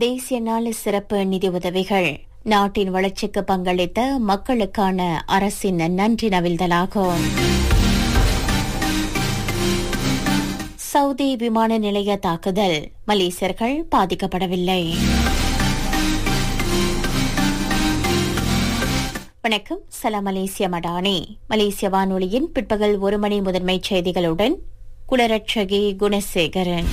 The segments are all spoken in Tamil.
தேசிய நாள் சிறப்பு நிதி உதவிகள் நாட்டின் வளர்ச்சிக்கு பங்களித்த மக்களுக்கான அரசின் நன்றி நவிழ்தலாகும் சவுதி விமான நிலைய தாக்குதல் மலேசியர்கள் பாதிக்கப்படவில்லை வணக்கம் சலாம் மலேசிய மடானி மலேசிய வானொலியின் பிற்பகல் ஒரு மணி முதன்மைச் செய்திகளுடன் குலரட்சகி குணசேகரன்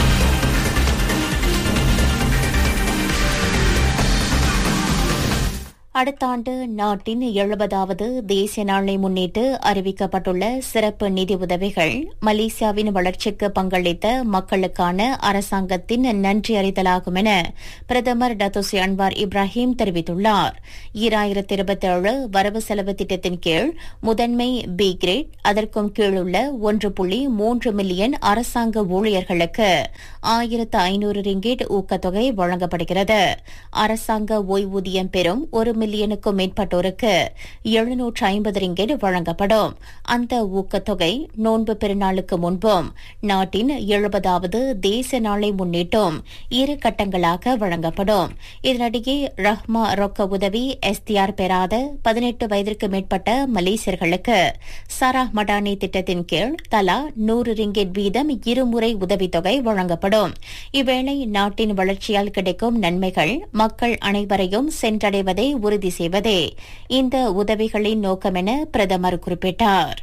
அடுத்த ஆண்டு நாட்டின் எழுபதாவது தேசிய நாளை முன்னிட்டு அறிவிக்கப்பட்டுள்ள சிறப்பு நிதி உதவிகள் மலேசியாவின் வளர்ச்சிக்கு பங்களித்த மக்களுக்கான அரசாங்கத்தின் நன்றி அறிதலாகும் என பிரதமர் டத்தோசி அன்வார் இப்ராஹிம் தெரிவித்துள்ளார் ஈராயிரத்தி இருபத்தேழு வரவு செலவு திட்டத்தின் கீழ் முதன்மை பி கிரேட் அதற்கும் கீழுள்ள ஒன்று புள்ளி மூன்று மில்லியன் அரசாங்க ஊழியர்களுக்கு ஆயிரத்து ஐநூறு ரிங்கேட் ஊக்கத்தொகை வழங்கப்படுகிறது அரசாங்க ஓய்வூதியம் பெறும் ஒரு மில்லியனுக்கும் மேற்பட்டோருக்கு எழுநூற்று ஐம்பது ரிங்கெட் வழங்கப்படும் அந்த ஊக்கத்தொகை நோன்பு பெருநாளுக்கு முன்பும் நாட்டின் எழுபதாவது தேச நாளை முன்னிட்டும் இரு கட்டங்களாக வழங்கப்படும் இதனிடையே ரஹ்மா ரொக்க உதவி எஸ்டிஆர் பெறாத பதினெட்டு வயதிற்கு மேற்பட்ட மலேசியர்களுக்கு சரா மடானி திட்டத்தின் கீழ் தலா நூறு ரிங்கெட் வீதம் இருமுறை உதவித்தொகை வழங்கப்படும் இவ்வேளை நாட்டின் வளர்ச்சியால் கிடைக்கும் நன்மைகள் மக்கள் அனைவரையும் சென்றடைவதை உறுதி செய்வதே இந்த உதவிகளின் நோக்கம் என பிரதமர் குறிப்பிட்டார்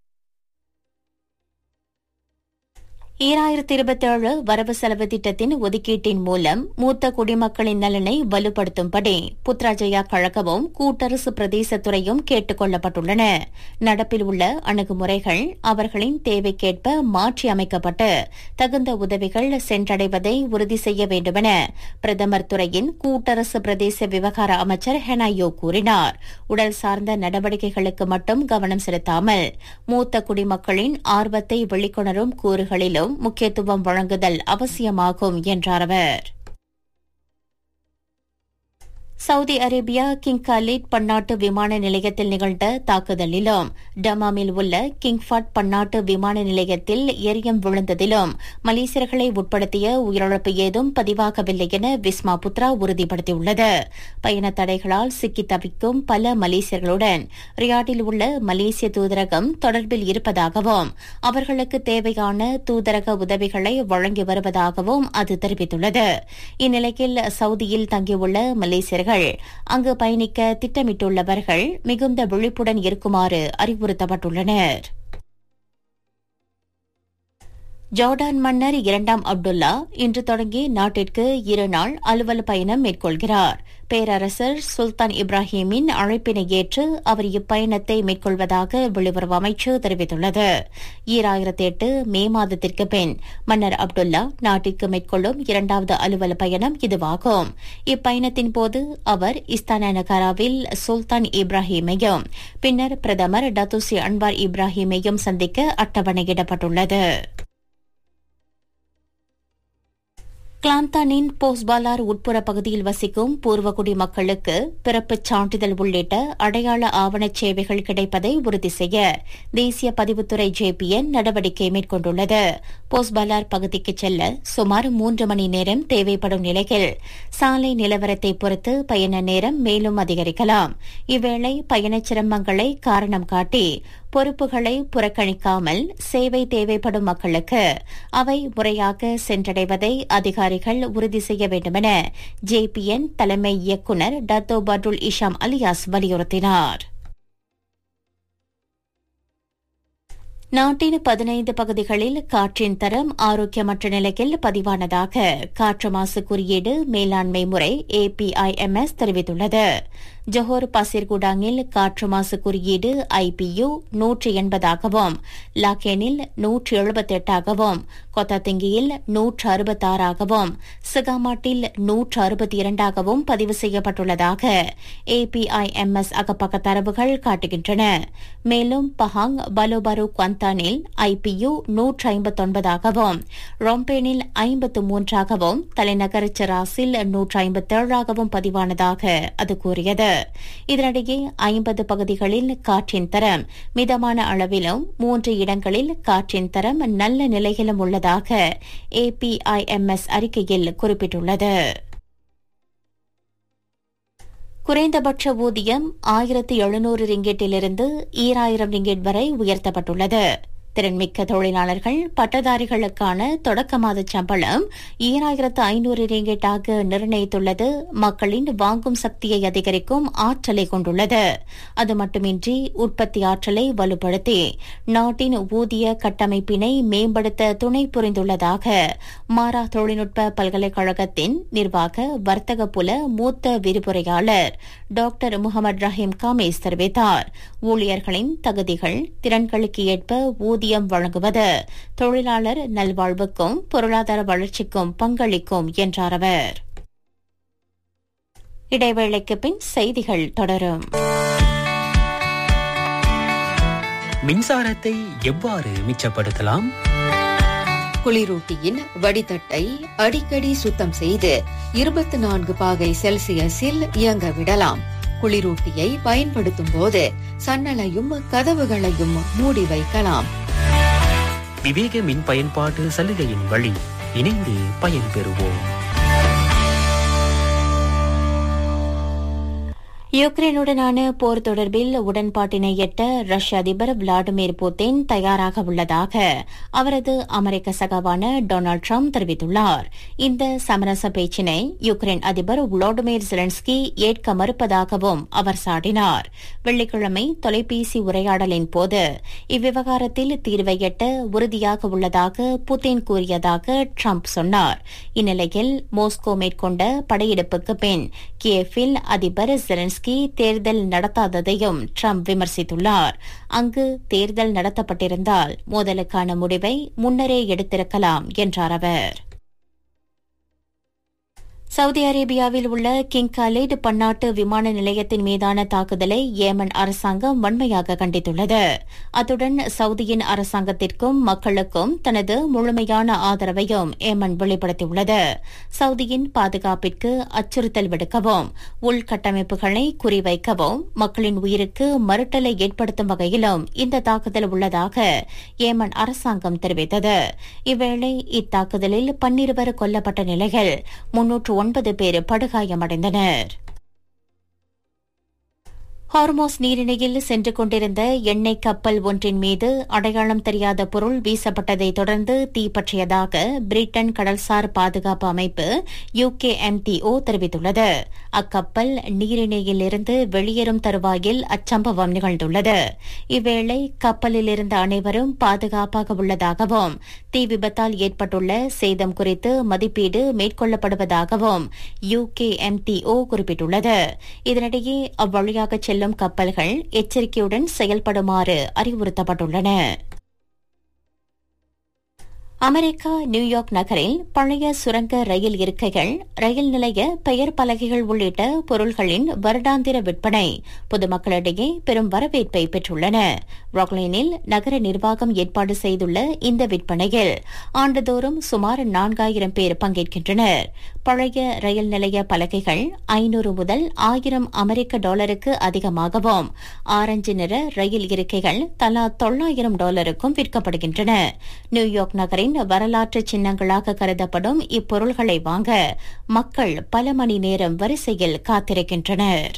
ஈராயிரத்தி இருபத்தேழு வரவு செலவு திட்டத்தின் ஒதுக்கீட்டின் மூலம் மூத்த குடிமக்களின் நலனை வலுப்படுத்தும்படி புத்ராஜயா கழகமும் கூட்டரசு பிரதேசத்துறையும் கேட்டுக் கொள்ளப்பட்டுள்ளன நடப்பில் உள்ள அணுகுமுறைகள் அவர்களின் தேவைக்கேற்ப மாற்றி அமைக்கப்பட்டு தகுந்த உதவிகள் சென்றடைவதை உறுதி செய்ய வேண்டுமென பிரதமர் துறையின் கூட்டரசு பிரதேச விவகார அமைச்சர் ஹெனாயோ கூறினார் உடல் சார்ந்த நடவடிக்கைகளுக்கு மட்டும் கவனம் செலுத்தாமல் மூத்த குடிமக்களின் ஆர்வத்தை வெளிக்கொணரும் கூறுகளிலும் முக்கியத்துவம் வழங்குதல் அவசியமாகும் என்றார் அவர் சவுதி அரேபியா கிங் காலிட் பன்னாட்டு விமான நிலையத்தில் நிகழ்ந்த தாக்குதலிலும் டமாமில் உள்ள கிங்ஃபாட் பன்னாட்டு விமான நிலையத்தில் எரியம் விழுந்ததிலும் மலேசியர்களை உட்படுத்திய உயிரிழப்பு ஏதும் பதிவாகவில்லை என விஸ்மா புத்ரா உறுதிப்படுத்தியுள்ளது பயண தடைகளால் சிக்கி தவிக்கும் பல மலேசியர்களுடன் ரியாடில் உள்ள மலேசிய தூதரகம் தொடர்பில் இருப்பதாகவும் அவர்களுக்கு தேவையான தூதரக உதவிகளை வழங்கி வருவதாகவும் அது தெரிவித்துள்ளது இந்நிலையில் சவுதியில் தங்கியுள்ள மலேசியர்கள் பயணிகள் அங்கு பயணிக்க திட்டமிட்டுள்ளவர்கள் மிகுந்த விழிப்புடன் இருக்குமாறு அறிவுறுத்தப்பட்டுள்ளனர் ஜோர்டான் மன்னர் இரண்டாம் அப்துல்லா இன்று தொடங்கி நாட்டிற்கு இருநாள் அலுவல் பயணம் மேற்கொள்கிறார் பேரரசர் சுல்தான் இப்ராஹிமின் அழைப்பினை ஏற்று அவர் இப்பயணத்தை மேற்கொள்வதாக வெளியுறவு அமைச்சு தெரிவித்துள்ளது ஈராயிரத்தி எட்டு மே மாதத்திற்கு பின் மன்னர் அப்துல்லா நாட்டிற்கு மேற்கொள்ளும் இரண்டாவது அலுவல் பயணம் இதுவாகும் இப்பயணத்தின் போது அவர் இஸ்தான நகராவில் சுல்தான் இப்ராஹிமையும் பின்னர் பிரதமர் டத்துசி அன்வார் இப்ராஹிமையும் சந்திக்க அட்டவணையிடப்பட்டுள்ளது கிளாந்தானின் போஸ்பாலார் உட்புற பகுதியில் வசிக்கும் பூர்வகுடி மக்களுக்கு பிறப்புச் சான்றிதழ் உள்ளிட்ட அடையாள ஆவணச் சேவைகள் கிடைப்பதை உறுதி செய்ய தேசிய பதிவுத்துறை ஜேபிஎன் நடவடிக்கை மேற்கொண்டுள்ளது போஸ்பாலார் பகுதிக்கு செல்ல சுமார் மூன்று மணி நேரம் தேவைப்படும் நிலையில் சாலை நிலவரத்தை பொறுத்து பயண நேரம் மேலும் அதிகரிக்கலாம் இவ்வேளை பயணச் சிரமங்களை காரணம் காட்டி பொறுப்புகளை புறக்கணிக்காமல் சேவை தேவைப்படும் மக்களுக்கு அவை முறையாக சென்றடைவதை அதிகாரிகள் உறுதி செய்ய வேண்டுமென ஜேபிஎன் தலைமை இயக்குநர் டத்தோ பட்ருல் இஷாம் அலியாஸ் வலியுறுத்தினார் நாட்டின் பதினைந்து பகுதிகளில் காற்றின் தரம் ஆரோக்கியமற்ற நிலையில் பதிவானதாக காற்று மாசு குறியீடு மேலாண்மை முறை ஏபிஐஎம்எஸ் தெரிவித்துள்ளது ஜொஹோர் பசிர்குடாங்கில் காற்று மாசு குறியீடு ஐபியு நூற்றி எண்பதாகவும் லாக்கேனில் நூற்றி எழுபத்தெட்டாகவும் கொத்தாத்திங்கியில் நூற்று அறுபத்தாறாகவும் சிகாமாட்டில் நூற்று அறுபத்தி இரண்டாகவும் பதிவு செய்யப்பட்டுள்ளதாக ஏபிஐஎம்எஸ் அகப்பக்க தரவுகள் காட்டுகின்றன மேலும் பஹாங் பலோபரு குவந்தானில் ஐபியு நூற்று ஐம்பத்தொன்பதாகவும் ரொம்பேனில் ஐம்பத்து மூன்றாகவும் தலைநகர் செராசில் நூற்று ஐம்பத்தேழாகவும் பதிவானதாக அது கூறியது இதனிடையே ஐம்பது பகுதிகளில் காற்றின் தரம் மிதமான அளவிலும் மூன்று இடங்களில் காற்றின் தரம் நல்ல நிலையிலும் உள்ளதாக ஏபிஐஎம்எஸ் அறிக்கையில் குறிப்பிட்டுள்ளது குறைந்தபட்ச ஊதியம் ஆயிரத்து எழுநூறு ரிங்கெட்டிலிருந்து ஈராயிரம் ரிங்கெட் வரை உயர்த்தப்பட்டுள்ளது திறன்மிக்க தொழிலாளர்கள் பட்டதாரிகளுக்கான தொடக்க மாத சம்பளம் ஈராயிரத்து ஐநூறு ரிங்கெட்டாக நிர்ணயித்துள்ளது மக்களின் வாங்கும் சக்தியை அதிகரிக்கும் ஆற்றலை கொண்டுள்ளது அது மட்டுமின்றி உற்பத்தி ஆற்றலை வலுப்படுத்தி நாட்டின் ஊதிய கட்டமைப்பினை மேம்படுத்த துணை புரிந்துள்ளதாக மாரா தொழில்நுட்ப பல்கலைக்கழகத்தின் நிர்வாக வர்த்தக புல மூத்த விரிவுரையாளர் டாக்டர் முகமது ரஹீம் காமேஸ் தெரிவித்தார் ஊழியர்களின் தகுதிகள் திறன்களுக்கு ஏற்ப ஊதியம் வழங்குவது தொழிலாளர் நல்வாழ்வுக்கும் பொருளாதார வளர்ச்சிக்கும் பங்களிக்கும் என்றார் அவர் இடைவேளைக்கு பின் செய்திகள் தொடரும் மின்சாரத்தை எவ்வாறு மிச்சப்படுத்தலாம் குளிரூட்டியின் வடிதட்டை அடிக்கடி சுத்தம் செய்து இருபத்தி நான்கு பாகை செல்சியஸில் இயங்க விடலாம் குளிரூட்டியை பயன்படுத்தும் போது சன்னலையும் கதவுகளையும் மூடி வைக்கலாம் விவேக மின் பயன்பாட்டு சலுகையின் வழி இணைந்து பயன்பெறுவோம் யுக்ரைனுடனான போர் தொடர்பில் உடன்பாட்டினை எட்ட ரஷ்ய அதிபர் விளாடிமிர் புட்டின் தயாராக உள்ளதாக அவரது அமெரிக்க சகாவான டொனால்டு ட்ரம்ப் தெரிவித்துள்ளார் இந்த சமரச பேச்சினை யுக்ரைன் அதிபர் விளாடிமிர் ஜெலன்ஸ்கி ஏற்க மறுப்பதாகவும் அவர் சாடினார் வெள்ளிக்கிழமை தொலைபேசி உரையாடலின் போது இவ்விவகாரத்தில் தீர்வை எட்ட உறுதியாக உள்ளதாக புட்டின் கூறியதாக ட்ரம்ப் சொன்னார் இந்நிலையில் மோஸ்கோ மேற்கொண்ட படையெடுப்புக்கு பின் கியேஃபில் அதிபர் ஜெலன்ஸ்கி தேர்தல் நடத்தாததையும் ட்ரம்ப் விமர்சித்துள்ளார் அங்கு தேர்தல் நடத்தப்பட்டிருந்தால் மோதலுக்கான முடிவை முன்னரே எடுத்திருக்கலாம் என்றார் அவர் சவுதி அரேபியாவில் உள்ள கிங் காலிட் பன்னாட்டு விமான நிலையத்தின் மீதான தாக்குதலை ஏமன் அரசாங்கம் வன்மையாக கண்டித்துள்ளது அத்துடன் சவுதியின் அரசாங்கத்திற்கும் மக்களுக்கும் தனது முழுமையான ஆதரவையும் ஏமன் வெளிப்படுத்தியுள்ளது சவுதியின் பாதுகாப்பிற்கு அச்சுறுத்தல் விடுக்கவும் உள்கட்டமைப்புகளை குறிவைக்கவும் மக்களின் உயிருக்கு மறுட்டலை ஏற்படுத்தும் வகையிலும் இந்த தாக்குதல் உள்ளதாக ஏமன் அரசாங்கம் தெரிவித்தது இவ்வேளை இத்தாக்குதலில் பன்னிருவர் கொல்லப்பட்ட நிலையில் முன்னூற்று ஒன்பது பேர் படுகாயமடைந்தனர் ஹார்மோஸ் நீரிணையில் சென்று கொண்டிருந்த எண்ணெய் கப்பல் ஒன்றின் மீது அடையாளம் தெரியாத பொருள் வீசப்பட்டதை தொடர்ந்து தீப்பற்றியதாக பிரிட்டன் கடல்சார் பாதுகாப்பு அமைப்பு யுகேஎம்டிஓ தெரிவித்துள்ளது அக்கப்பல் நீரிணையில் இருந்து வெளியேறும் தருவாயில் அச்சம்பவம் நிகழ்ந்துள்ளது இவ்வேளை கப்பலில் இருந்த அனைவரும் பாதுகாப்பாக உள்ளதாகவும் தீ விபத்தால் ஏற்பட்டுள்ள சேதம் குறித்து மதிப்பீடு மேற்கொள்ளப்படுவதாகவும் யுகேஎம்டிஓ குறிப்பிட்டுள்ளது இதனிடையே அவ்வழியாக செல்லும் கப்பல்கள் எச்சரிக்கையுடன் செயல்படுமாறு அறிவுறுத்தப்பட்டுள்ளன அமெரிக்கா நியூயார்க் நகரில் பழைய சுரங்க ரயில் இருக்கைகள் ரயில் நிலைய பெயர் பலகைகள் உள்ளிட்ட பொருள்களின் வருடாந்திர விற்பனை பொதுமக்களிடையே பெரும் வரவேற்பை பெற்றுள்ளன ராக்லைனில் நகர நிர்வாகம் ஏற்பாடு செய்துள்ள இந்த விற்பனையில் ஆண்டுதோறும் சுமார் நான்காயிரம் பேர் பங்கேற்கின்றனர் பழைய ரயில் நிலைய பலகைகள் ஐநூறு முதல் ஆயிரம் அமெரிக்க டாலருக்கு அதிகமாகவும் ஆரஞ்சு நிற ரயில் இருக்கைகள் தலா தொள்ளாயிரம் டாலருக்கும் விற்கப்படுகின்றன நியூயார்க் நகரின் வரலாற்று சின்னங்களாக கருதப்படும் இப்பொருள்களை வாங்க மக்கள் பல மணி நேரம் வரிசையில் காத்திருக்கின்றனர்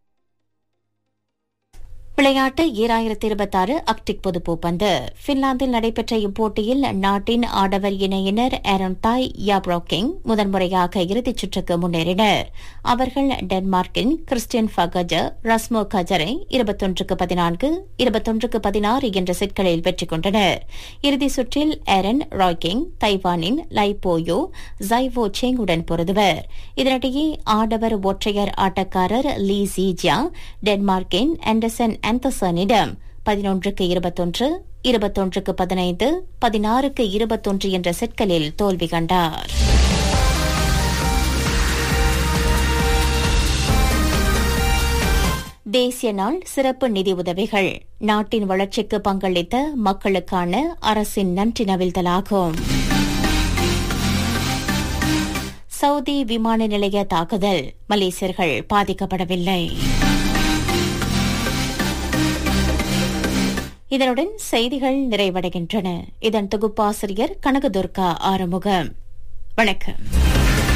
விளையாட்டு ஈராயிரத்தி இருபத்தாறு அக்டிக் பொது பூப்பந்து பின்லாந்தில் நடைபெற்ற இப்போட்டியில் நாட்டின் ஆடவர் இணையினர் ஆரன் தாய் யாப்ரோக்கிங் முதன்முறையாக இறுதிச் சுற்றுக்கு முன்னேறினர் அவர்கள் டென்மார்க்கின் கிறிஸ்டியன் ஃபகஜர் ரஸ்மோ கஜரை இருபத்தொன்றுக்கு பதினான்கு இருபத்தொன்றுக்கு பதினாறு என்ற செட்களில் வெற்றி கொண்டனர் இறுதி சுற்றில் ஆரன் ராய்கிங் தைவானின் லைபோயோ ஜைவோ சேங்குடன் பொருதுவர் இதனிடையே ஆடவர் ஒற்றையர் ஆட்டக்காரர் லீ ஜீஜியா டென்மார்க்கின் ஆண்டர்சன் ஆந்தசனிடம் பதினொன்றுக்கு இருபத்தொன்று இருபத்தொன்றுக்கு பதினைந்து பதினாறுக்கு இருபத்தொன்று என்ற செட்களில் தோல்வி கண்டார் தேசிய நாள் சிறப்பு நிதி உதவிகள் நாட்டின் வளர்ச்சிக்கு பங்களித்த மக்களுக்கான அரசின் நன்றி நவிழ்தலாகும் சவுதி விமான நிலைய தாக்குதல் மலேசியர்கள் பாதிக்கப்படவில்லை இதனுடன் செய்திகள் நிறைவடைகின்றன இதன் தொகுப்பாசிரியர் கனகதுர்கா ஆறுமுகம் வணக்கம்